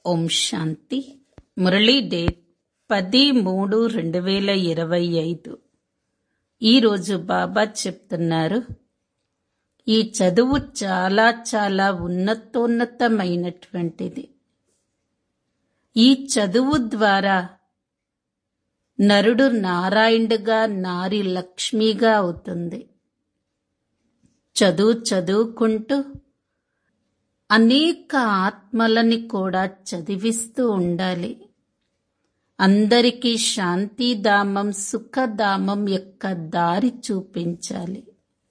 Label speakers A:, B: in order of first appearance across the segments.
A: ఓం శాంతి Murali date పది మూడు రెండు వేల ఇరవై ఐదు ఈరోజు బాబా చెప్తున్నారు ఈ చదువు చాలా చాలా ఉన్నతోన్నతమైనటువంటిది ఈ చదువు ద్వారా నరుడు నారాయణుడుగా నారి లక్ష్మిగా అవుతుంది చదువు చదువుకుంటూ అనేక ఆత్మలని కూడా చదివిస్తూ ఉండాలి అందరికీ శాంతిధామం సుఖధామం యొక్క దారి చూపించాలి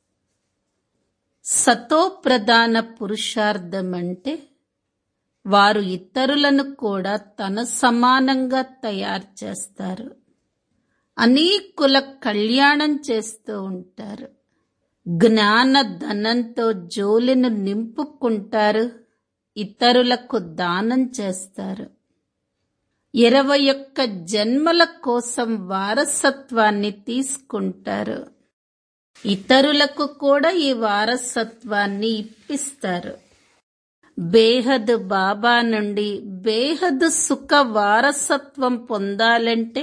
A: సతో ప్రధాన పురుషార్థం అంటే వారు ఇతరులను కూడా తన సమానంగా తయారు చేస్తారు అనేకుల కళ్యాణం చేస్తూ ఉంటారు జ్ఞాన ధనంతో జోలిను నింపుకుంటారు ఇతరులకు దానం చేస్తారు ఇరవై ఒక్క జన్మల కోసం వారసత్వాన్ని తీసుకుంటారు ఇతరులకు కూడా ఈ వారసత్వాన్ని ఇప్పిస్తారు బేహద్ బాబా నుండి బేహద్ సుఖ వారసత్వం పొందాలంటే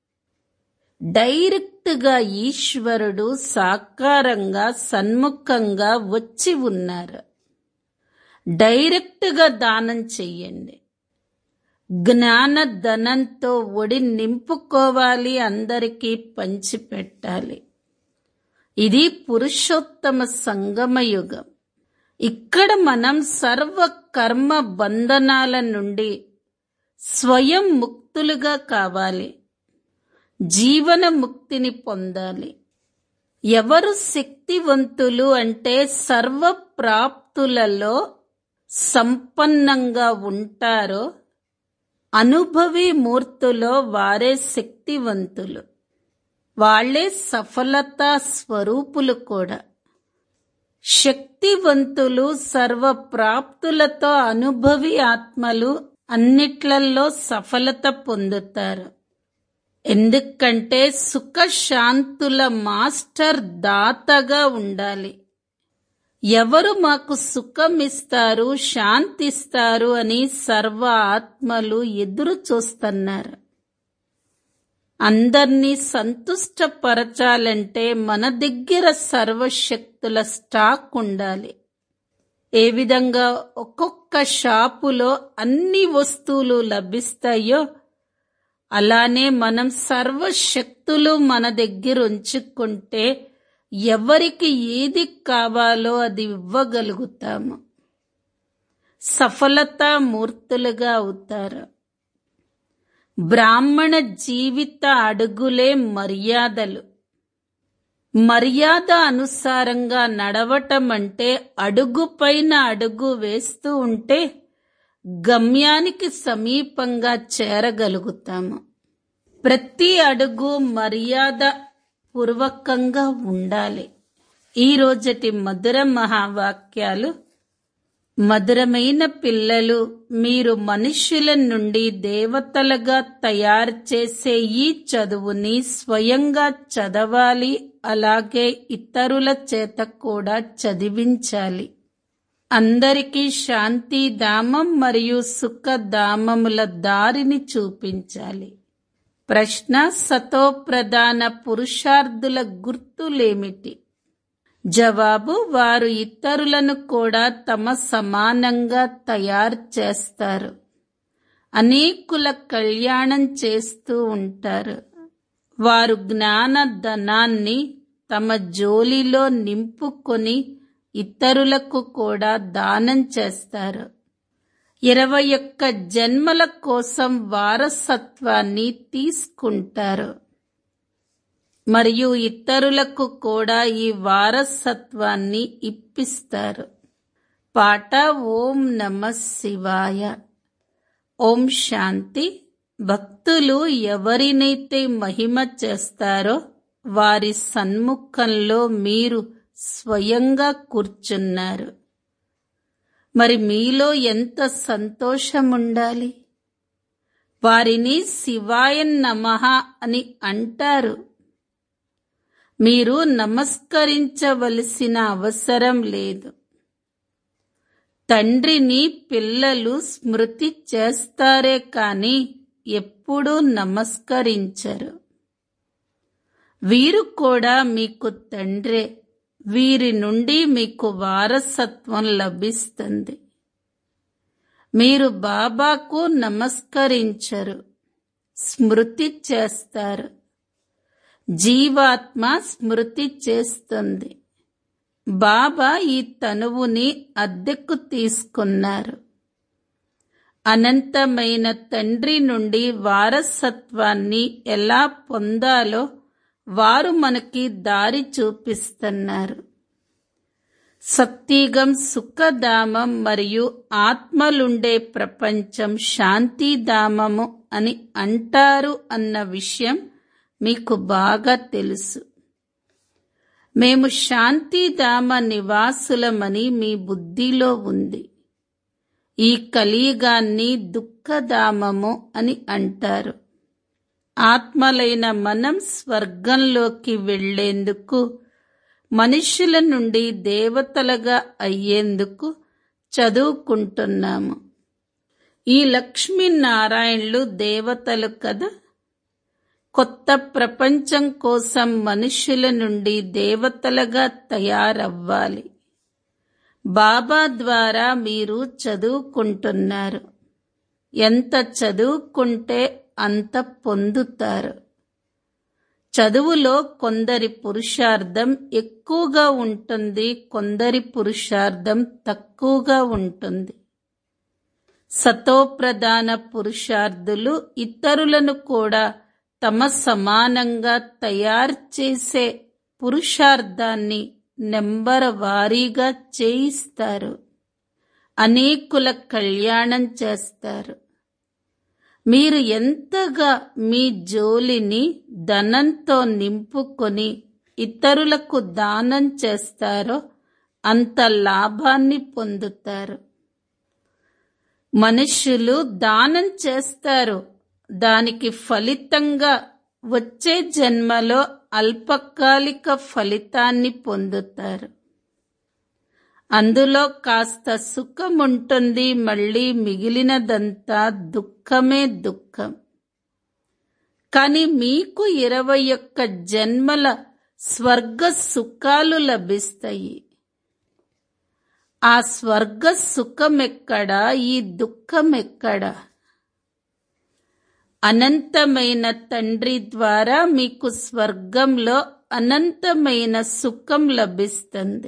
A: డైరెక్ట్గా ఈశ్వరుడు సాకారంగా సన్ముఖంగా వచ్చి ఉన్నారు డైరెక్ట్గా దానం చెయ్యండి జ్ఞాన ధనంతో ఒడి నింపుకోవాలి అందరికీ పంచిపెట్టాలి ఇది పురుషోత్తమ సంగమ యుగం ఇక్కడ మనం సర్వ కర్మ బంధనాల నుండి స్వయం ముక్తులుగా కావాలి జీవన ముక్తిని పొందాలి ఎవరు శక్తివంతులు అంటే సర్వ ప్రాప్తులలో సంపన్నంగా ఉంటారో అనుభవి మూర్తులో వారే శక్తివంతులు వాళ్లే సఫలతా స్వరూపులు కూడా శక్తివంతులు సర్వ ప్రాప్తులతో అనుభవి ఆత్మలు అన్నిట్లలో సఫలత పొందుతారు ఎందుకంటే సుఖశాంతుల మాస్టర్ దాతగా ఉండాలి ఎవరు మాకు సుఖం ఇస్తారు శాంతిస్తారు అని సర్వ ఆత్మలు ఎదురు చూస్తున్నారు అందర్నీ సంతుష్టపరచాలంటే మన దగ్గర సర్వశక్తుల స్టాక్ ఉండాలి ఏ విధంగా ఒక్కొక్క షాపులో అన్ని వస్తువులు లభిస్తాయో అలానే మనం సర్వశక్తులు మన దగ్గర ఉంచుకుంటే ఎవరికి ఏది కావాలో అది ఇవ్వగలుగుతాము సఫలతా మూర్తులుగా అవుతారు బ్రాహ్మణ జీవిత అడుగులే మర్యాదలు మర్యాద అనుసారంగా నడవటం అంటే అడుగు పైన అడుగు వేస్తూ ఉంటే గమ్యానికి సమీపంగా చేరగలుగుతాము ప్రతి అడుగు మర్యాద పూర్వకంగా ఉండాలి ఈ రోజటి మధుర మహావాక్యాలు మధురమైన పిల్లలు మీరు మనుష్యుల నుండి దేవతలుగా తయారు చేసే ఈ చదువుని స్వయంగా చదవాలి అలాగే ఇతరుల చేత కూడా చదివించాలి అందరికీ శాంతిధామం మరియు సుఖధామముల దారిని చూపించాలి ప్రశ్న సతో ప్రధాన పురుషార్థుల గుర్తులేమిటి జవాబు వారు ఇతరులను కూడా తమ సమానంగా తయారు చేస్తారు అనేకుల కళ్యాణం చేస్తూ ఉంటారు వారు జ్ఞాన ధనాన్ని తమ జోలిలో నింపుకొని ఇతరులకు కూడా దానం చేస్తారు ఇరవై ఒక్క జన్మల కోసం వారసత్వాన్ని తీసుకుంటారు మరియు ఇతరులకు కూడా ఈ వారసత్వాన్ని ఇప్పిస్తారు పాట ఓం నమ శివాయ ఓం శాంతి భక్తులు ఎవరినైతే మహిమ చేస్తారో వారి సన్ముఖంలో మీరు స్వయంగా కూర్చున్నారు మరి మీలో ఎంత సంతోషం ఉండాలి వారిని శివాయన్ నమః అని అంటారు మీరు నమస్కరించవలసిన అవసరం లేదు తండ్రిని పిల్లలు స్మృతి చేస్తారే కాని ఎప్పుడూ నమస్కరించరు వీరు కూడా మీకు తండ్రే వీరి నుండి మీకు వారసత్వం లభిస్తుంది మీరు బాబాకు నమస్కరించరు స్మృతి చేస్తారు జీవాత్మ స్మృతి చేస్తుంది బాబా ఈ తనువుని అద్దెకు తీసుకున్నారు అనంతమైన తండ్రి నుండి వారసత్వాన్ని ఎలా పొందాలో వారు మనకి దారి చూపిస్తున్నారు సత్యగం సుఖధామం మరియు ఆత్మలుండే ప్రపంచం శాంతిధామము అని అంటారు అన్న విషయం మీకు బాగా తెలుసు మేము శాంతిధామ నివాసులమని మీ బుద్ధిలో ఉంది ఈ కలియుగాన్ని దుఃఖధామము అని అంటారు ఆత్మలైన మనం స్వర్గంలోకి వెళ్లేందుకు మనుషుల నుండి దేవతలుగా అయ్యేందుకు చదువుకుంటున్నాము ఈ లక్ష్మీనారాయణులు దేవతలు కదా కొత్త ప్రపంచం కోసం మనుషుల నుండి దేవతలుగా తయారవ్వాలి బాబా ద్వారా మీరు చదువుకుంటున్నారు ఎంత చదువుకుంటే అంత పొందుతారు చదువులో కొందరి పురుషార్థం ఎక్కువగా ఉంటుంది కొందరి పురుషార్థం తక్కువగా ఉంటుంది సతోప్రధాన పురుషార్థులు ఇతరులను కూడా తమ సమానంగా తయారు చేసే పురుషార్థాన్ని నెంబర్ వారీగా చేయిస్తారు అనేకుల కళ్యాణం చేస్తారు మీరు ఎంతగా మీ జోలిని ధనంతో నింపుకొని ఇతరులకు దానం చేస్తారో అంత లాభాన్ని పొందుతారు మనుషులు దానం చేస్తారు దానికి ఫలితంగా వచ్చే జన్మలో అల్పకాలిక ఫలితాన్ని పొందుతారు అందులో కాస్త సుఖం ఉంటుంది మళ్ళీ మిగిలినదంతా దుఃఖమే దుఃఖం కానీ మీకు ఇరవై ఒక్క జన్మల స్వర్గ సుఖాలు లభిస్తాయి ఆ స్వర్గ సుఖం ఎక్కడా ఈ దుఃఖం ఎక్కడా అనంతమైన తండ్రి ద్వారా మీకు స్వర్గంలో అనంతమైన సుఖం లభిస్తుంది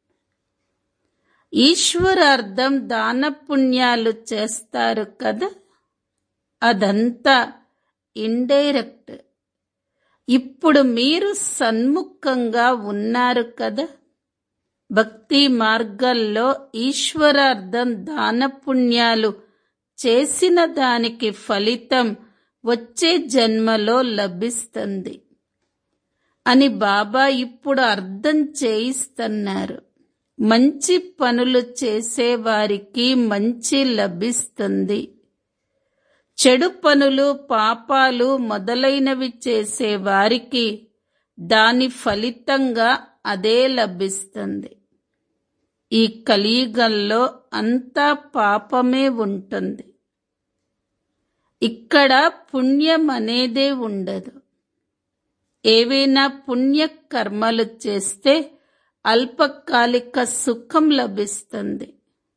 A: ఈశ్వరార్థం దాన పుణ్యాలు చేస్తారు కదా అదంతా ఇండైరెక్ట్ ఇప్పుడు మీరు సన్ముఖంగా ఉన్నారు కదా భక్తి మార్గాల్లో ఈశ్వరార్థం దాన పుణ్యాలు చేసిన దానికి ఫలితం వచ్చే జన్మలో లభిస్తుంది అని బాబా ఇప్పుడు అర్థం చేయిస్తున్నారు మంచి పనులు చేసేవారికి మంచి లభిస్తుంది చెడు పనులు పాపాలు మొదలైనవి చేసేవారికి దాని ఫలితంగా అదే లభిస్తుంది ఈ కలియుగంలో అంతా పాపమే ఉంటుంది ఇక్కడ పుణ్యం అనేదే ఉండదు ఏవైనా పుణ్య కర్మలు చేస్తే అల్పకాలిక సుఖం లభిస్తుంది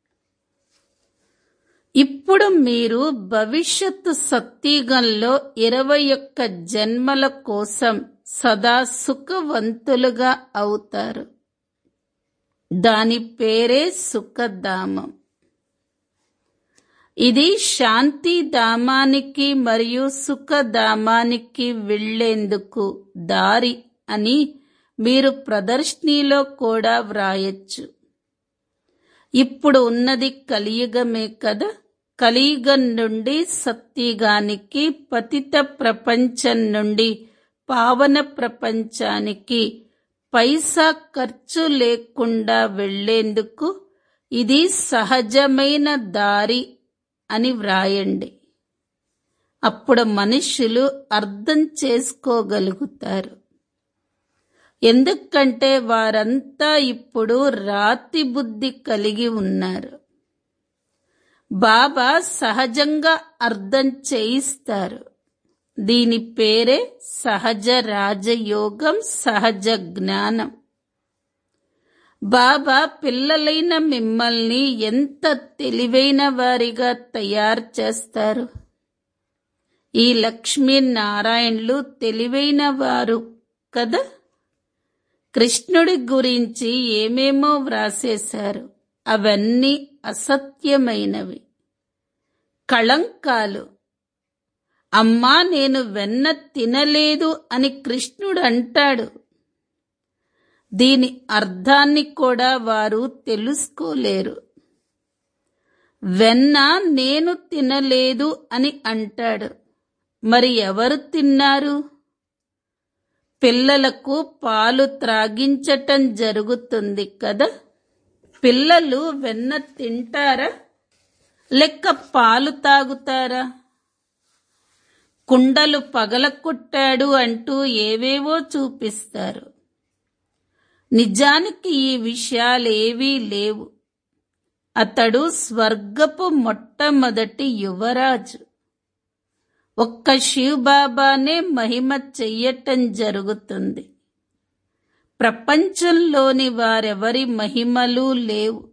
A: ఇప్పుడు మీరు భవిష్యత్తు సత్యుగంలో ఇరవై ఒక్క జన్మల కోసం సదా సుఖవంతులుగా అవుతారు దాని పేరే సుఖధామం ఇది శాంతి ధామానికి మరియు సుఖధామానికి వెళ్లేందుకు దారి అని మీరు ప్రదర్శనలో కూడా వ్రాయొచ్చు ఇప్పుడు ఉన్నది కలియుగమే కదా కలియుగం నుండి సత్యుగానికి పతిత ప్రపంచం నుండి పావన ప్రపంచానికి పైసా ఖర్చు లేకుండా వెళ్లేందుకు ఇది సహజమైన దారి అని వ్రాయండి అప్పుడు మనుషులు అర్థం చేసుకోగలుగుతారు ఎందుకంటే వారంతా ఇప్పుడు రాతి బుద్ధి కలిగి ఉన్నారు బాబా సహజంగా అర్థం చేయిస్తారు దీని పేరే సహజ రాజయోగం సహజ జ్ఞానం బాబా పిల్లలైన మిమ్మల్ని ఎంత తెలివైన వారిగా తయారు చేస్తారు ఈ లక్ష్మీనారాయణులు తెలివైన వారు కదా కృష్ణుడి గురించి ఏమేమో వ్రాసేశారు అవన్నీ అసత్యమైనవి కళంకాలు అమ్మా నేను వెన్న తినలేదు అని కృష్ణుడు అంటాడు దీని అర్థాన్ని కూడా వారు తెలుసుకోలేరు వెన్న నేను తినలేదు అని అంటాడు మరి ఎవరు తిన్నారు పిల్లలకు పాలు త్రాగించటం జరుగుతుంది కదా పిల్లలు వెన్న తింటారా లెక్క పాలు తాగుతారా కుండలు పగలకొట్టాడు అంటూ ఏవేవో చూపిస్తారు నిజానికి ఈ విషయాలేవీ లేవు అతడు స్వర్గపు మొట్టమొదటి యువరాజు ఒక్క శివబాబానే మహిమ చెయ్యటం జరుగుతుంది ప్రపంచంలోని వారెవరి మహిమలు లేవు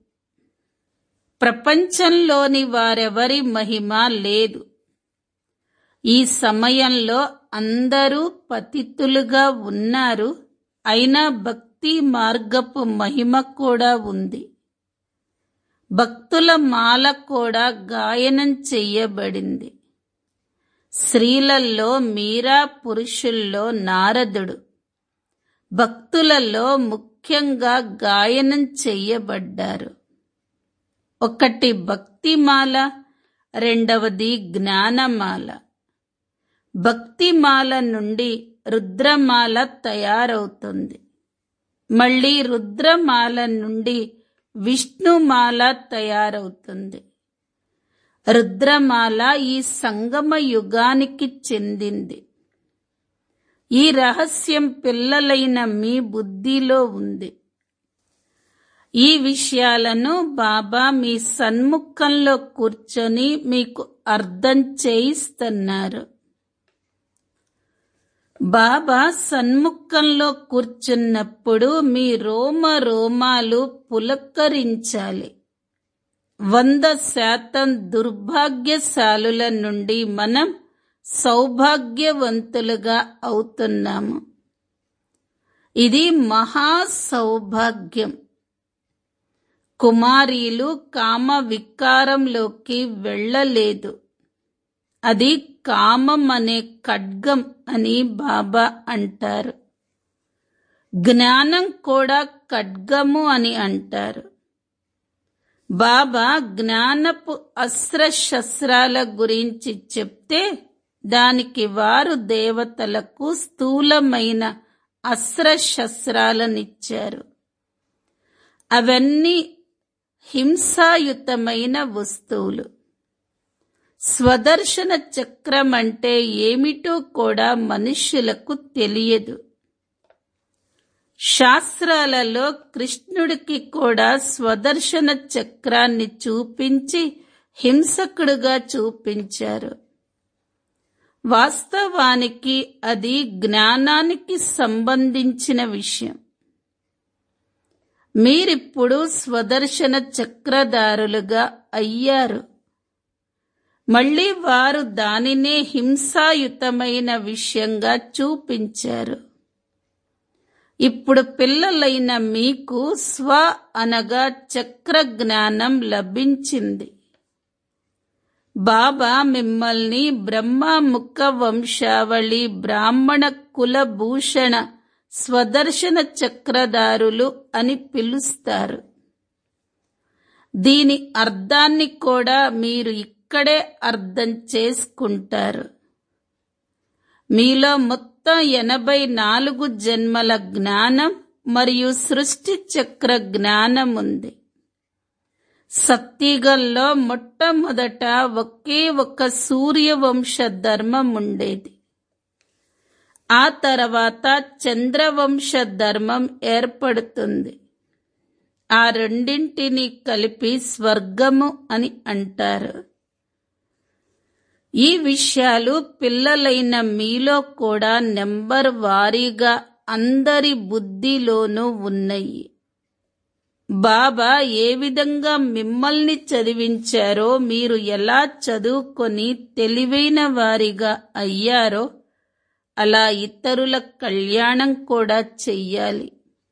A: ప్రపంచంలోని వారెవరి మహిమ లేదు ఈ సమయంలో అందరూ పతితులుగా ఉన్నారు అయినా భక్తి మార్గపు మహిమ కూడా ఉంది భక్తుల మాల కూడా గాయనం చెయ్యబడింది స్త్రీలలో మీరా పురుషుల్లో నారదుడు భక్తులలో ముఖ్యంగా గాయనం చెయ్యబడ్డారు ఒకటి భక్తిమాల రెండవది జ్ఞానమాల భక్తిమాల నుండి రుద్రమాల తయారవుతుంది మళ్ళీ రుద్రమాల నుండి విష్ణుమాల తయారవుతుంది రుద్రమాల ఈ సంగమ యుగానికి చెందింది ఈ రహస్యం పిల్లలైన మీ బుద్ధిలో ఉంది ఈ విషయాలను బాబా మీ సన్ముఖంలో కూర్చొని మీకు అర్థం చేయిస్తున్నారు బాబా సన్ముఖంలో కూర్చున్నప్పుడు మీ రోమ రోమాలు పులకరించాలి వంద శాతం దుర్భాగ్యశాలుల నుండి మనం సౌభాగ్యవంతులుగా అవుతున్నాము ఇది మహా సౌభాగ్యం కుమారీలు కామ వికారంలోకి వెళ్ళలేదు అది కామం అనే ఖడ్గం అని బాబా అంటారు జ్ఞానం కూడా ఖడ్గము అని అంటారు బాబా జ్ఞానపు అస్త్ర శస్త్రాల గురించి చెప్తే దానికి వారు దేవతలకు స్థూలమైన అస్త్ర శస్త్రాలనిచ్చారు అవన్నీ హింసాయుతమైన వస్తువులు స్వదర్శన చక్రం అంటే ఏమిటో కూడా మనుష్యులకు తెలియదు శాస్త్రాలలో కృష్ణుడికి కూడా స్వదర్శన చక్రాన్ని చూపించి హింసకుడుగా చూపించారు వాస్తవానికి అది జ్ఞానానికి సంబంధించిన విషయం మీరిప్పుడు స్వదర్శన చక్రధారులుగా అయ్యారు మళ్ళీ వారు దానినే హింసాయుతమైన విషయంగా చూపించారు ఇప్పుడు పిల్లలైన మీకు స్వ అనగా చక్ర జ్ఞానం లభించింది బాబా మిమ్మల్ని బ్రహ్మముఖ వంశావళి బ్రాహ్మణ కులభూషణ స్వదర్శన చక్రధారులు అని పిలుస్తారు దీని అర్థాన్ని కూడా మీరు ఇక్కడే అర్థం చేసుకుంటారు మీలో మొత్తం ఎనభై నాలుగు జన్మల జ్ఞానం మరియు సృష్టి చక్ర జ్ఞానం ఉంది సత్యుగంలో మొట్టమొదట ఒకే ఒక సూర్యవంశ ధర్మం ఉండేది ఆ తర్వాత చంద్రవంశ ధర్మం ఏర్పడుతుంది ఆ రెండింటిని కలిపి స్వర్గము అని అంటారు ఈ విషయాలు పిల్లలైన మీలో కూడా నెంబర్ వారీగా అందరి బుద్ధిలోనూ ఉన్నాయి బాబా ఏ విధంగా మిమ్మల్ని చదివించారో మీరు ఎలా చదువుకొని తెలివైన వారిగా అయ్యారో అలా ఇతరుల కళ్యాణం కూడా చెయ్యాలి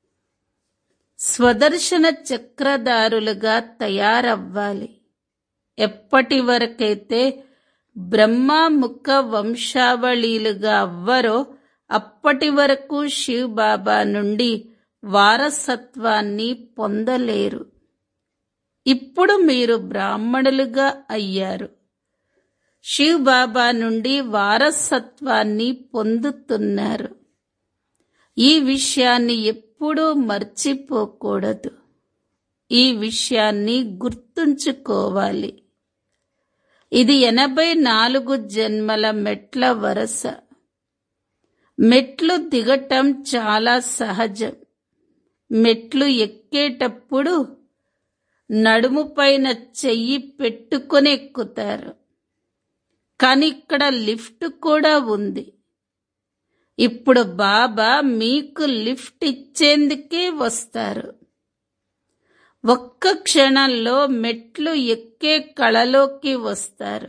A: స్వదర్శన చక్రధారులుగా తయారవ్వాలి ఎప్పటి వరకైతే బ్రహ్మముఖ వంశావళీలుగా అవ్వరో అప్పటి వరకు శివ్ బాబా నుండి వారసత్వాన్ని పొందలేరు ఇప్పుడు మీరు బ్రాహ్మణులుగా అయ్యారు శివ్ బాబా నుండి వారసత్వాన్ని పొందుతున్నారు ఈ విషయాన్ని ఎప్పుడూ మర్చిపోకూడదు ఈ విషయాన్ని గుర్తుంచుకోవాలి ఇది ఎనభై నాలుగు జన్మల మెట్ల వరస మెట్లు దిగటం చాలా సహజం మెట్లు ఎక్కేటప్పుడు నడుము పైన చెయ్యి పెట్టుకొని ఎక్కుతారు కానీ ఇక్కడ లిఫ్ట్ కూడా ఉంది ఇప్పుడు బాబా మీకు లిఫ్ట్ ఇచ్చేందుకే వస్తారు ఒక్క క్షణంలో మెట్లు ఎక్కే కళలోకి వస్తారు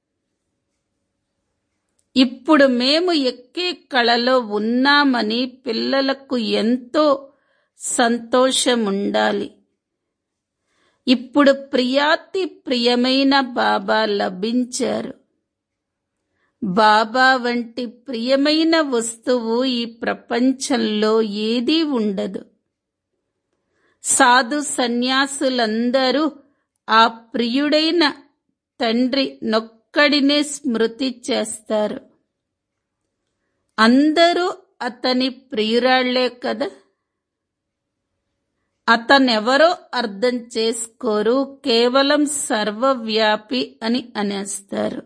A: ఇప్పుడు మేము ఎక్కే కళలో ఉన్నామని పిల్లలకు ఎంతో సంతోషం ఉండాలి ఇప్పుడు ప్రియాతి ప్రియమైన బాబా లభించారు బాబా వంటి ప్రియమైన వస్తువు ఈ ప్రపంచంలో ఏదీ ఉండదు సాధు సన్యాసులందరూ ఆ ప్రియుడైన తండ్రి నొక్కడినే స్మృతి చేస్తారు అందరూ అతని ప్రియురాళ్లే కదా అతనెవరో అర్థం చేసుకోరు కేవలం సర్వవ్యాపి అని అనేస్తారు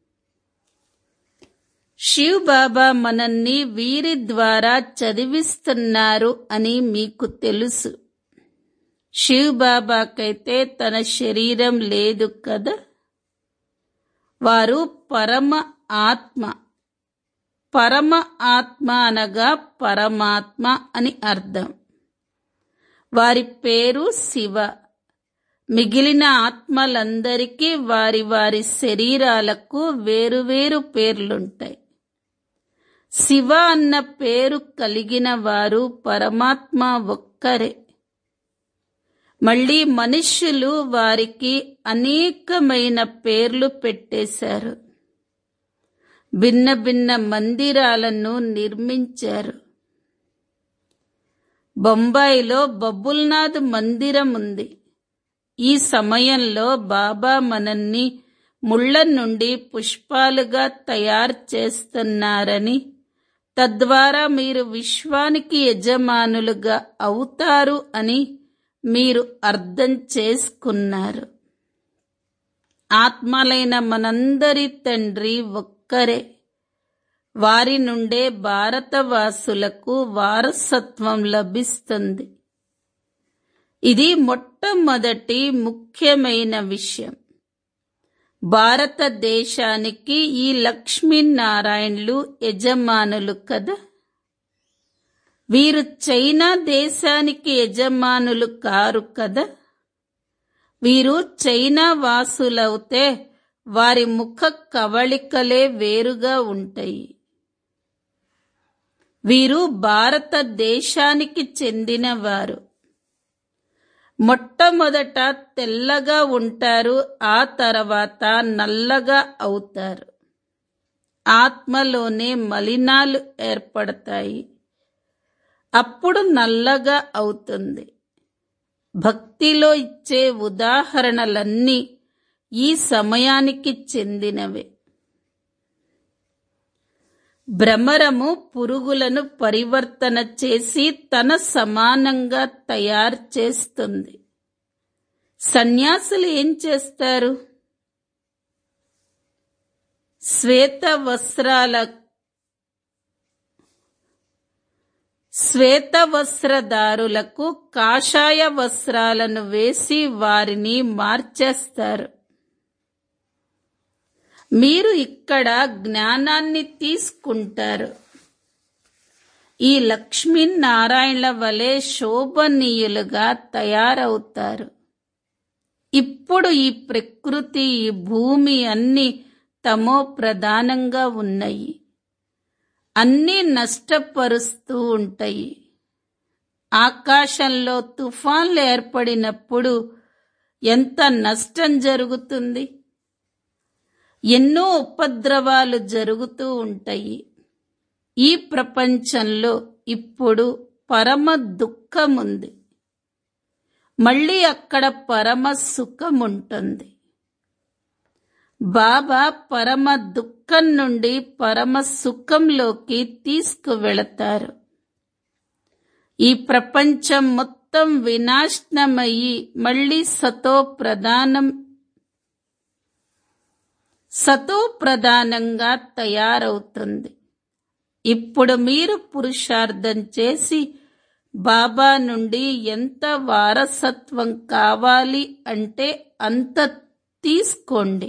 A: శివ్ బాబా మనల్ని వీరి ద్వారా చదివిస్తున్నారు అని మీకు తెలుసు శివ్ బాబాకైతే తన శరీరం లేదు కదా వారు పరమ ఆత్మ పరమ ఆత్మ అనగా పరమాత్మ అని అర్థం వారి పేరు శివ మిగిలిన ఆత్మలందరికీ వారి వారి శరీరాలకు వేరువేరు పేర్లుంటాయి శివ అన్న పేరు కలిగిన వారు పరమాత్మ ఒక్కరే మళ్ళీ మనుష్యులు వారికి అనేకమైన పేర్లు పెట్టేశారు భిన్న భిన్న మందిరాలను నిర్మించారు బొంబాయిలో బబుల్నాథ్ మందిరం ఉంది ఈ సమయంలో బాబా మనల్ని ముళ్ళ నుండి పుష్పాలుగా తయారు చేస్తున్నారని తద్వారా మీరు విశ్వానికి యజమానులుగా అవుతారు అని మీరు అర్థం చేసుకున్నారు ఆత్మలైన మనందరి తండ్రి ఒక్కరే వారి నుండే భారతవాసులకు వారసత్వం లభిస్తుంది ఇది మొట్టమొదటి ముఖ్యమైన విషయం భారతదేశానికి ఈ లక్ష్మీనారాయణులు యజమానులు కదా వీరు చైనా దేశానికి యజమానులు కారు కదా వీరు చైనా వాసులవుతే వారి ముఖ కవళికలే వేరుగా ఉంటాయి వీరు భారతదేశానికి చెందినవారు మొట్టమొదట తెల్లగా ఉంటారు ఆ తర్వాత నల్లగా అవుతారు ఆత్మలోనే మలినాలు ఏర్పడతాయి అప్పుడు నల్లగా అవుతుంది భక్తిలో ఇచ్చే ఉదాహరణలన్నీ ఈ సమయానికి చెందినవే భ్రమరము పురుగులను పరివర్తన చేసి తన సమానంగా తయారు చేస్తుంది సన్యాసులు ఏం చేస్తారు శ్వేత వస్త్రాల శ్వేత వస్త్రదారులకు కాషాయ వస్త్రాలను వేసి వారిని మార్చేస్తారు మీరు ఇక్కడ జ్ఞానాన్ని తీసుకుంటారు ఈ లక్ష్మీనారాయణల వలె శోభనీయులుగా తయారవుతారు ఇప్పుడు ఈ ప్రకృతి ఈ భూమి అన్ని తమో ప్రధానంగా ఉన్నాయి అన్నీ నష్టపరుస్తూ ఉంటాయి ఆకాశంలో తుఫాన్లు ఏర్పడినప్పుడు ఎంత నష్టం జరుగుతుంది ఎన్నో ఉపద్రవాలు జరుగుతూ ఉంటాయి ఈ ప్రపంచంలో ఇప్పుడు పరమ దుఃఖముంది మళ్ళీ అక్కడ పరమ సుఖం ఉంటుంది బాబా పరమ దుఃఖం నుండి పరమ సుఖంలోకి తీసుకువెళతారు ఈ ప్రపంచం మొత్తం వినాశనమయ్యి మళ్ళీ సతో ప్రధానం సతో ప్రధానంగా తయారవుతుంది ఇప్పుడు మీరు పురుషార్థం చేసి బాబా నుండి ఎంత వారసత్వం కావాలి అంటే అంత తీసుకోండి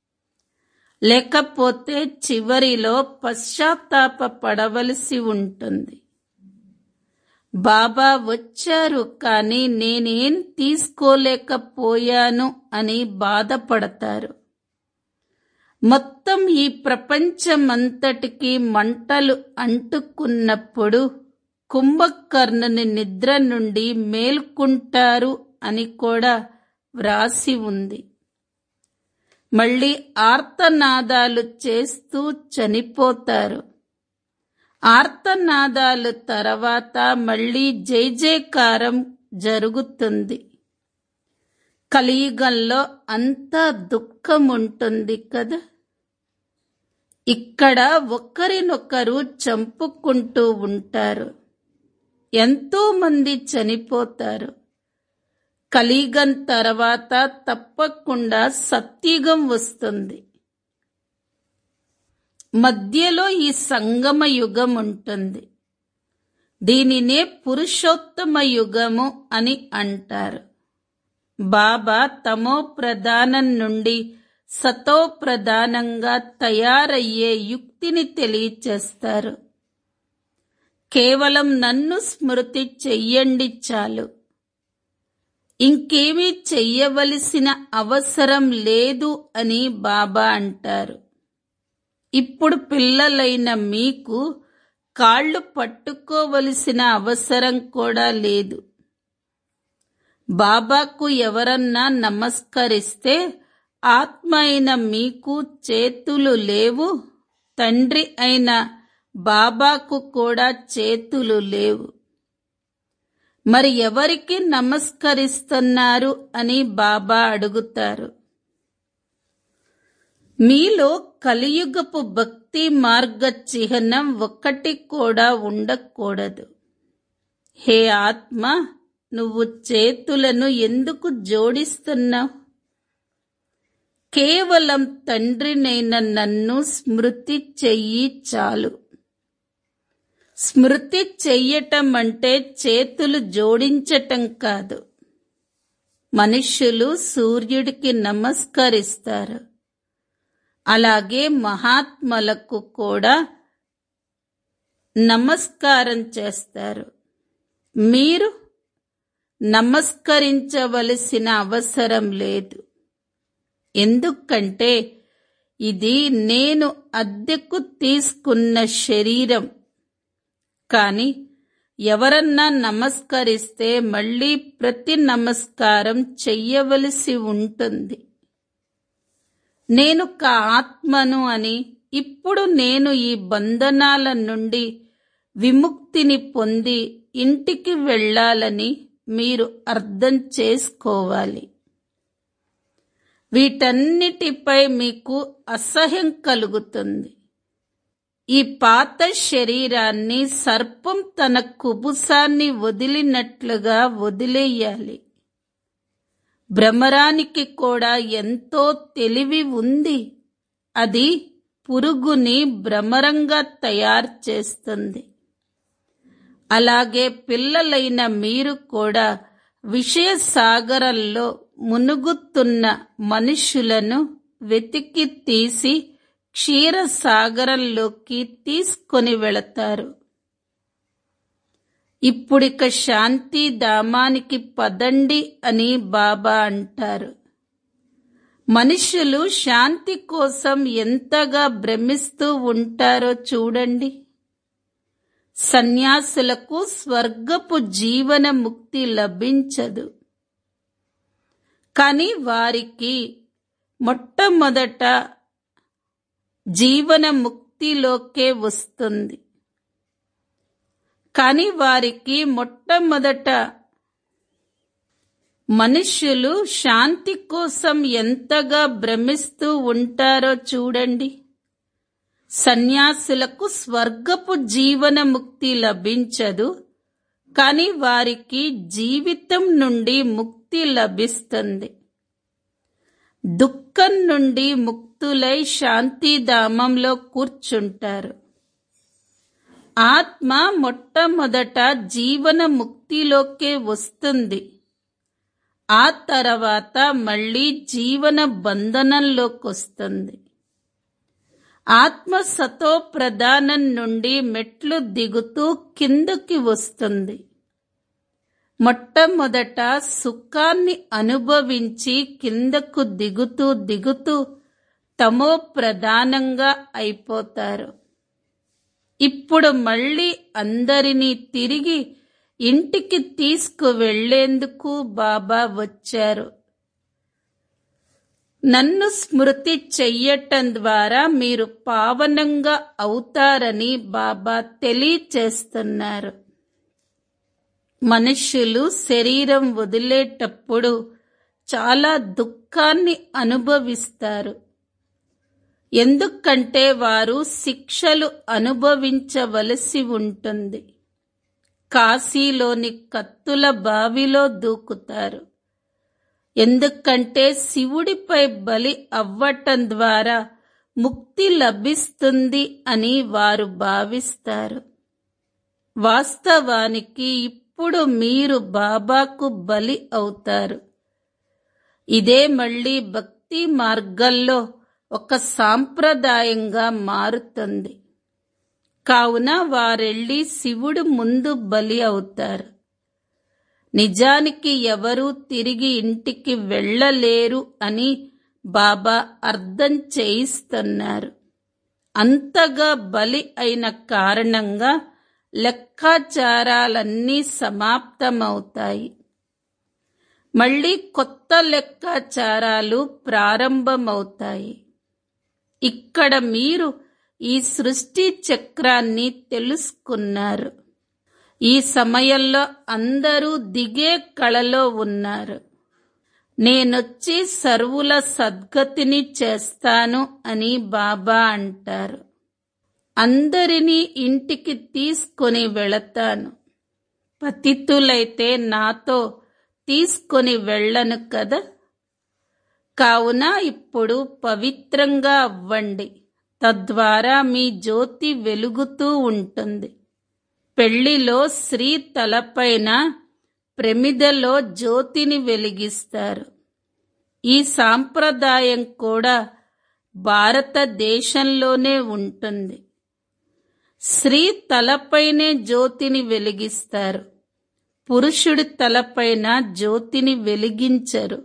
A: లేకపోతే చివరిలో పశ్చాత్తాప పడవలసి ఉంటుంది బాబా వచ్చారు కానీ నేనేం తీసుకోలేకపోయాను అని బాధపడతారు మొత్తం ఈ ప్రపంచమంతటికి మంటలు అంటుకున్నప్పుడు కుంభకర్ణుని నిద్ర నుండి మేల్కుంటారు అని కూడా వ్రాసి ఉంది మళ్ళీ ఆర్తనాదాలు చేస్తూ చనిపోతారు ఆర్తనాదాలు తర్వాత మళ్ళీ జై జయకారం జరుగుతుంది కలియుగంలో అంతా దుఃఖం ఉంటుంది కదా ఇక్కడ ఒకరినొకరు చంపుకుంటూ ఉంటారు ఎంతో మంది చనిపోతారు కలియుగం తర్వాత తప్పకుండా సత్యుగం వస్తుంది మధ్యలో ఈ సంగమ యుగం ఉంటుంది దీనినే పురుషోత్తమ యుగము అని అంటారు బాబా తమో ప్రధానం నుండి సతో ప్రధానంగా తయారయ్యే యుక్తిని తెలియచేస్తారు కేవలం నన్ను స్మృతి చెయ్యండి చాలు ఇంకేమీ చెయ్యవలసిన అవసరం లేదు అని బాబా అంటారు ఇప్పుడు పిల్లలైన మీకు కాళ్ళు పట్టుకోవలసిన అవసరం కూడా లేదు బాబాకు ఎవరన్నా నమస్కరిస్తే ఆత్మ అయిన మీకు చేతులు లేవు తండ్రి అయిన బాబాకు కూడా చేతులు లేవు మరి ఎవరికి నమస్కరిస్తున్నారు అని బాబా అడుగుతారు మీలో కలియుగపు భక్తి మార్గ చిహ్నం ఒక్కటి కూడా ఉండకూడదు హే ఆత్మ నువ్వు చేతులను ఎందుకు జోడిస్తున్నావు కేవలం తండ్రినైన నన్ను స్మృతి చెయ్యి చాలు స్మృతి చెయ్యటం అంటే చేతులు జోడించటం కాదు మనుష్యులు సూర్యుడికి నమస్కరిస్తారు అలాగే మహాత్మలకు కూడా నమస్కారం చేస్తారు మీరు నమస్కరించవలసిన అవసరం లేదు ఎందుకంటే ఇది నేను అద్దెకు తీసుకున్న శరీరం కాని ఎవరన్నా నమస్కరిస్తే మళ్ళీ ప్రతి నమస్కారం చెయ్యవలసి ఉంటుంది నేను ఒక ఆత్మను అని ఇప్పుడు నేను ఈ బంధనాల నుండి విముక్తిని పొంది ఇంటికి వెళ్ళాలని మీరు అర్థం చేసుకోవాలి వీటన్నిటిపై మీకు అసహ్యం కలుగుతుంది ఈ పాత శరీరాన్ని సర్పం తన కుబుసాన్ని వదిలినట్లుగా వదిలేయాలి భ్రమరానికి కూడా ఎంతో తెలివి ఉంది అది పురుగుని భ్రమరంగా తయారు చేస్తుంది అలాగే పిల్లలైన మీరు కూడా విషయ సాగరంలో మునుగుతున్న మనుషులను వెతికి తీసి క్షీర సాగరంలోకి తీసుకొని వెళతారు ఇప్పుడిక శాంతి ధామానికి పదండి అని బాబా అంటారు మనుషులు శాంతి కోసం ఎంతగా భ్రమిస్తూ ఉంటారో చూడండి సన్యాసులకు స్వర్గపు జీవన ముక్తి లభించదు కానీ వారికి మొట్టమొదట జీవన ముక్తిలోకే వస్తుంది కానీ వారికి మొట్టమొదట మనుష్యులు శాంతి కోసం ఎంతగా భ్రమిస్తూ ఉంటారో చూడండి సన్యాసులకు స్వర్గపు జీవన ముక్తి లభించదు కానీ వారికి జీవితం నుండి ముక్తి లభిస్తుంది దుఃఖం నుండి ముక్తులై శాంతిధామంలో కూర్చుంటారు ఆత్మ మొట్టమొదట జీవన ముక్తిలోకే వస్తుంది ఆ తర్వాత మళ్ళీ జీవన బంధనంలోకొస్తుంది ఆత్మ సతో ప్రధానం నుండి మెట్లు దిగుతూ కిందకి వస్తుంది మొట్టమొదట సుఖాన్ని అనుభవించి కిందకు దిగుతూ దిగుతూ తమో ప్రధానంగా అయిపోతారు ఇప్పుడు మళ్ళీ అందరినీ తిరిగి ఇంటికి తీసుకువెళ్లేందుకు బాబా వచ్చారు నన్ను స్మృతి చెయ్యటం ద్వారా మీరు పావనంగా అవుతారని బాబా తెలియచేస్తున్నారు మనుష్యులు శరీరం వదిలేటప్పుడు చాలా దుఃఖాన్ని అనుభవిస్తారు ఎందుకంటే వారు శిక్షలు అనుభవించవలసి ఉంటుంది కాశీలోని కత్తుల బావిలో దూకుతారు ఎందుకంటే శివుడిపై బలి అవ్వటం ద్వారా ముక్తి లభిస్తుంది అని వారు భావిస్తారు వాస్తవానికి ఇప్పుడు మీరు బాబాకు బలి అవుతారు ఇదే మళ్ళీ భక్తి మార్గంలో ఒక సాంప్రదాయంగా మారుతుంది కావున వారెళ్ళి శివుడు ముందు బలి అవుతారు నిజానికి ఎవరూ తిరిగి ఇంటికి వెళ్ళలేరు అని బాబా అర్థం చేయిస్తున్నారు అంతగా బలి అయిన కారణంగా లెక్కాచారాలన్నీ సమాప్తమవుతాయి మళ్ళీ కొత్త లెక్కాచారాలు ప్రారంభమవుతాయి ఇక్కడ మీరు ఈ సృష్టి చక్రాన్ని తెలుసుకున్నారు ఈ సమయంలో అందరూ దిగే కళలో ఉన్నారు నేనొచ్చి సర్వుల సద్గతిని చేస్తాను అని బాబా అంటారు అందరినీ ఇంటికి తీసుకొని వెళతాను పతితులైతే నాతో తీసుకొని వెళ్ళను కదా కావున ఇప్పుడు పవిత్రంగా అవ్వండి తద్వారా మీ జ్యోతి వెలుగుతూ ఉంటుంది పెళ్లిలో స్త్రీ తలపైన ప్రమిదలో జ్యోతిని వెలిగిస్తారు ఈ సాంప్రదాయం కూడా భారతదేశంలోనే ఉంటుంది స్త్రీ తలపైనే జ్యోతిని వెలిగిస్తారు పురుషుడి తలపైన జ్యోతిని వెలిగించరు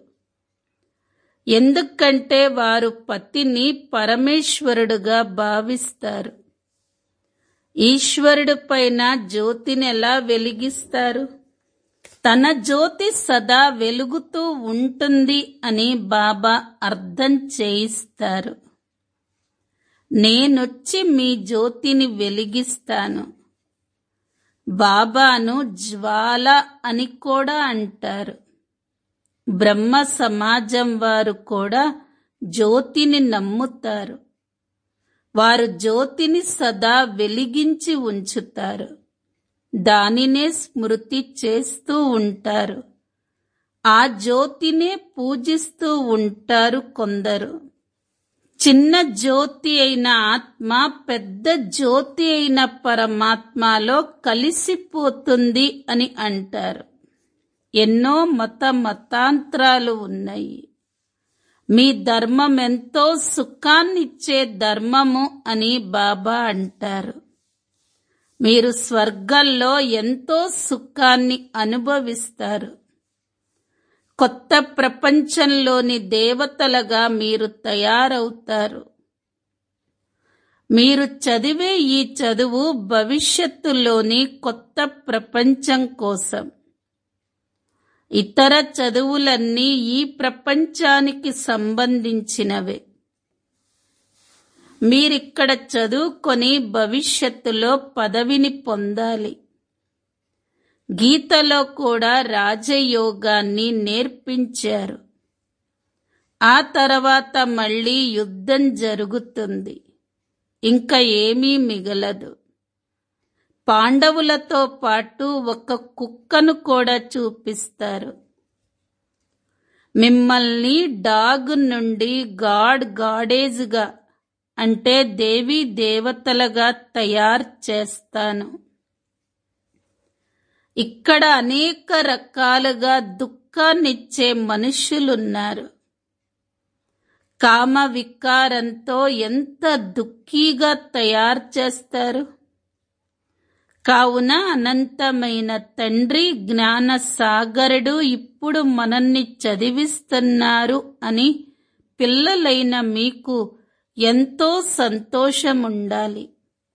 A: ఎందుకంటే వారు పతిని పరమేశ్వరుడుగా భావిస్తారు ఈశ్వరుడి పైన జ్యోతిని ఎలా వెలిగిస్తారు తన జ్యోతి సదా వెలుగుతూ ఉంటుంది అని బాబా అర్థం చేయిస్తారు నేనొచ్చి మీ జ్యోతిని వెలిగిస్తాను బాబాను జ్వాల అని కూడా అంటారు బ్రహ్మ సమాజం వారు కూడా జ్యోతిని నమ్ముతారు వారు జ్యోతిని సదా వెలిగించి ఉంచుతారు దానినే స్మృతి చేస్తూ ఉంటారు ఆ జ్యోతినే పూజిస్తూ ఉంటారు కొందరు చిన్న జ్యోతి అయిన ఆత్మ పెద్ద జ్యోతి అయిన పరమాత్మలో కలిసిపోతుంది అని అంటారు ఎన్నో మత మతాంతరాలు ఉన్నాయి మీ ధర్మం ఎంతో సుఖాన్నిచ్చే ధర్మము అని బాబా అంటారు మీరు స్వర్గంలో ఎంతో సుఖాన్ని అనుభవిస్తారు కొత్త ప్రపంచంలోని దేవతలుగా మీరు తయారవుతారు మీరు చదివే ఈ చదువు భవిష్యత్తులోని కొత్త ప్రపంచం కోసం ఇతర చదువులన్నీ ఈ ప్రపంచానికి సంబంధించినవే మీరిక్కడ చదువుకొని భవిష్యత్తులో పదవిని పొందాలి గీతలో కూడా రాజయోగాన్ని నేర్పించారు ఆ తర్వాత మళ్ళీ యుద్ధం జరుగుతుంది ఇంకా ఏమీ మిగలదు పాండవులతో పాటు ఒక కుక్కను కూడా చూపిస్తారు మిమ్మల్ని డాగ్ నుండి గాడ్ గాడేజ్గా అంటే దేవీ దేవతలుగా తయారు చేస్తాను ఇక్కడ అనేక రకాలుగా దుఃఖాన్నిచ్చే మనుష్యులున్నారు కామ వికారంతో ఎంత దుఃఖీగా తయారు చేస్తారు కావున అనంతమైన తండ్రి జ్ఞాన సాగరుడు ఇప్పుడు మనల్ని చదివిస్తున్నారు అని పిల్లలైన మీకు ఎంతో సంతోషముండాలి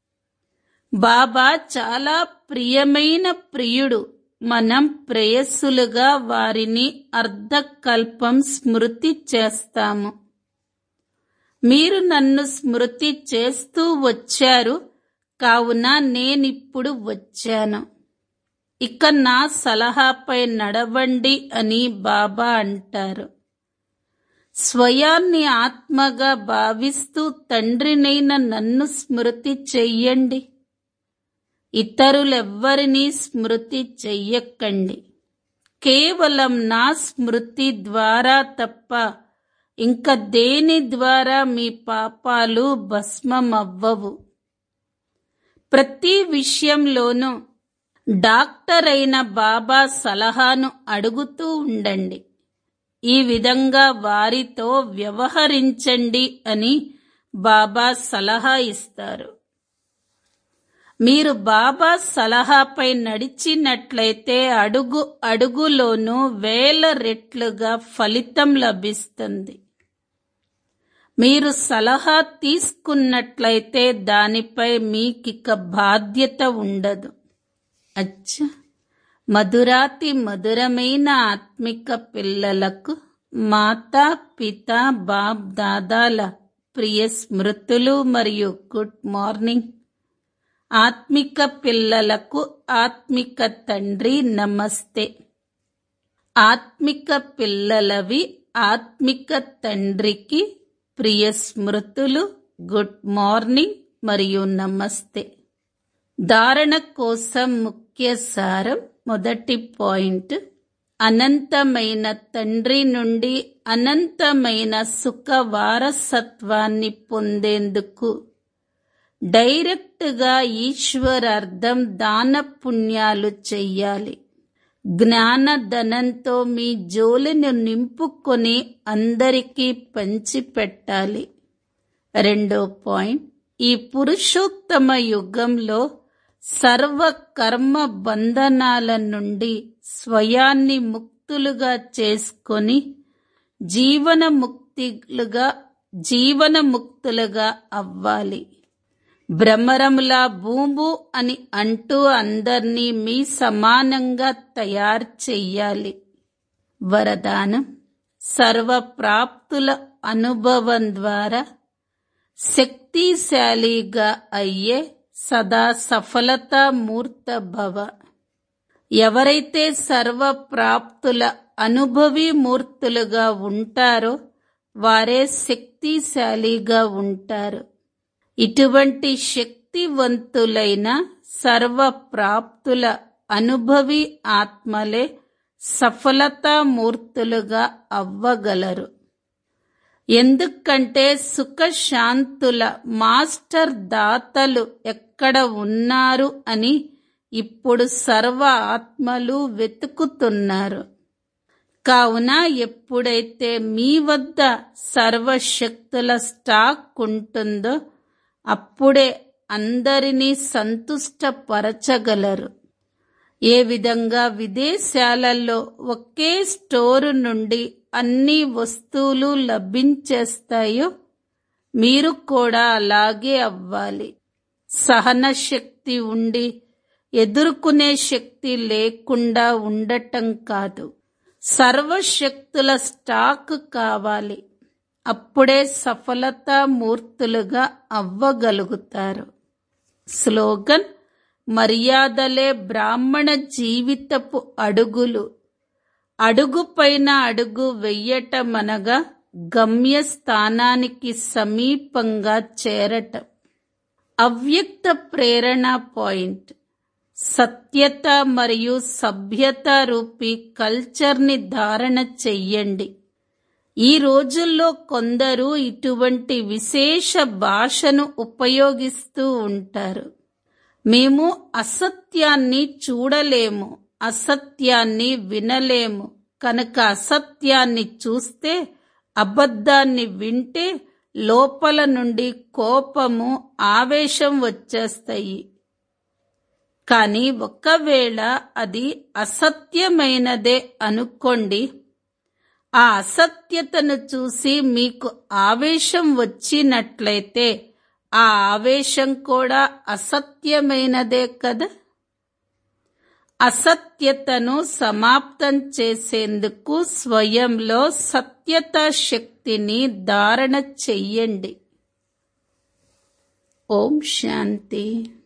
A: బాబా చాలా ప్రియమైన ప్రియుడు మనం ప్రేయస్సులుగా వారిని అర్ధకల్పం స్మృతి చేస్తాము మీరు నన్ను స్మృతి చేస్తూ వచ్చారు కావున నేనిప్పుడు వచ్చాను ఇక నా సలహాపై నడవండి అని బాబా అంటారు స్వయాన్ని ఆత్మగా భావిస్తూ తండ్రినైన నన్ను స్మృతి చెయ్యండి ఇతరులెవ్వరినీ స్మృతి చెయ్యకండి కేవలం నా స్మృతి ద్వారా తప్ప ఇంక దేని ద్వారా మీ పాపాలు భస్మమవ్వవు ప్రతి విషయంలోనూ డాక్టర్ అయిన బాబా సలహాను అడుగుతూ ఉండండి ఈ విధంగా వారితో వ్యవహరించండి అని బాబా సలహా ఇస్తారు మీరు బాబా సలహాపై నడిచినట్లయితే అడుగు అడుగులోనూ వేల రెట్లుగా ఫలితం లభిస్తుంది మీరు సలహా తీసుకున్నట్లయితే దానిపై మీకిక బాధ్యత ఉండదు అచ్చ మధురాతి మధురమైన ఆత్మిక పిల్లలకు మాతా పిత బాబ్ దాదాల ప్రియ స్మృతులు మరియు గుడ్ మార్నింగ్ ఆత్మిక పిల్లలకు ఆత్మిక తండ్రి నమస్తే ఆత్మిక పిల్లలవి ఆత్మిక తండ్రికి ప్రియ స్మృతులు గుడ్ మార్నింగ్ మరియు నమస్తే ధారణ కోసం ముఖ్య సారం మొదటి పాయింట్ అనంతమైన తండ్రి నుండి అనంతమైన సుఖ వారసత్వాన్ని పొందేందుకు డైరెక్ట్గా ఈశ్వరార్థం దాన పుణ్యాలు చెయ్యాలి జ్ఞానధనంతో మీ జోలిని నింపుకొని అందరికీ పంచిపెట్టాలి రెండో పాయింట్ ఈ పురుషోత్తమ యుగంలో సర్వ కర్మ బంధనాల నుండి స్వయాన్ని ముక్తులుగా చేసుకొని జీవన ముక్తులుగా జీవన ముక్తులుగా అవ్వాలి భ్రమరములా భూము అని అంటూ అందర్నీ మీ సమానంగా తయారు చెయ్యాలి వరదానం సర్వ ప్రాప్తుల అనుభవం ద్వారా శక్తిశాలిగా అయ్యే సదా సఫలతా మూర్త భవ ఎవరైతే సర్వ ప్రాప్తుల అనుభవి మూర్తులుగా ఉంటారో వారే శక్తిశాలిగా ఉంటారు ఇటువంటి శక్తివంతులైన సర్వ ప్రాప్తుల అనుభవి ఆత్మలే సఫలతామూర్తులుగా అవ్వగలరు ఎందుకంటే సుఖశాంతుల మాస్టర్ దాతలు ఎక్కడ ఉన్నారు అని ఇప్పుడు సర్వ ఆత్మలు వెతుకుతున్నారు కావున ఎప్పుడైతే మీ వద్ద సర్వశక్తుల స్టాక్ ఉంటుందో అప్పుడే అందరినీ సంతుష్టపరచగలరు ఏ విధంగా విదేశాలలో ఒకే స్టోరు నుండి అన్ని వస్తువులు లభించేస్తాయో మీరు కూడా అలాగే అవ్వాలి సహన శక్తి ఉండి ఎదుర్కొనే శక్తి లేకుండా ఉండటం కాదు సర్వశక్తుల స్టాక్ కావాలి అప్పుడే సఫలతా మూర్తులుగా అవ్వగలుగుతారు స్లోగన్ మర్యాదలే బ్రాహ్మణ జీవితపు అడుగులు అడుగుపైన అడుగు వెయ్యటమనగా గమ్యస్థానానికి సమీపంగా చేరటం అవ్యక్త ప్రేరణ పాయింట్ సత్యత మరియు సభ్యత రూపీ కల్చర్ని ధారణ చెయ్యండి ఈ రోజుల్లో కొందరు ఇటువంటి విశేష భాషను ఉపయోగిస్తూ ఉంటారు మేము అసత్యాన్ని చూడలేము అసత్యాన్ని వినలేము కనుక అసత్యాన్ని చూస్తే అబద్ధాన్ని వింటే లోపల నుండి కోపము ఆవేశం వచ్చేస్తాయి కానీ ఒకవేళ అది అసత్యమైనదే అనుకోండి ఆ అసత్యతను చూసి మీకు ఆవేశం వచ్చినట్లయితే ఆ ఆవేశం కూడా అసత్యమైనదే కదా అసత్యతను సమాప్తం చేసేందుకు స్వయంలో సత్యత శక్తిని ధారణ చెయ్యండి ఓం శాంతి